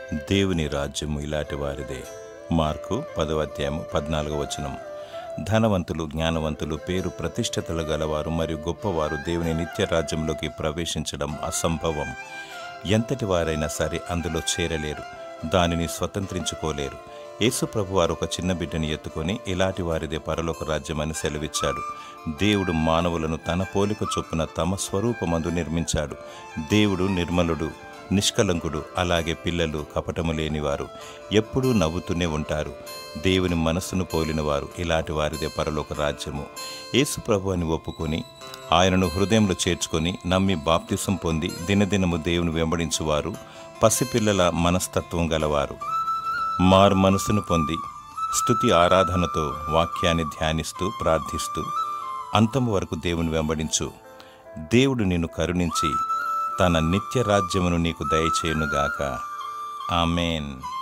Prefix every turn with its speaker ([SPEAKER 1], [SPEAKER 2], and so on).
[SPEAKER 1] దేవుని రాజ్యము ఇలాంటి వారిదే మార్కు పదవ అధ్యాయము పద్నాలుగో వచనం ధనవంతులు జ్ఞానవంతులు పేరు ప్రతిష్టతలు గలవారు మరియు గొప్పవారు దేవుని నిత్య రాజ్యంలోకి ప్రవేశించడం అసంభవం ఎంతటి వారైనా సరే అందులో చేరలేరు దానిని స్వతంత్రించుకోలేరు యేసు ప్రభు వారు ఒక చిన్న బిడ్డని ఎత్తుకొని ఇలాంటి వారిదే పరలోక రాజ్యమని సెలవిచ్చాడు దేవుడు మానవులను తన పోలిక చొప్పున తమ స్వరూపమందు నిర్మించాడు దేవుడు నిర్మలుడు నిష్కలంకుడు అలాగే పిల్లలు కపటము లేనివారు ఎప్పుడూ నవ్వుతూనే ఉంటారు దేవుని మనస్సును పోలినవారు ఇలాంటి వారిదే పరలోక రాజ్యము యేసు ప్రభు అని ఒప్పుకొని ఆయనను హృదయంలో చేర్చుకొని నమ్మి బాప్తిసం పొంది దినదినము దేవుని వెంబడించువారు పసిపిల్లల మనస్తత్వం గలవారు మారు మనసును పొంది స్తుతి ఆరాధనతో వాక్యాన్ని ధ్యానిస్తూ ప్రార్థిస్తూ అంతము వరకు దేవుని వెంబడించు దేవుడు నిన్ను కరుణించి తన నిత్య రాజ్యమును నీకు దయచేయునుగాక ఆమెన్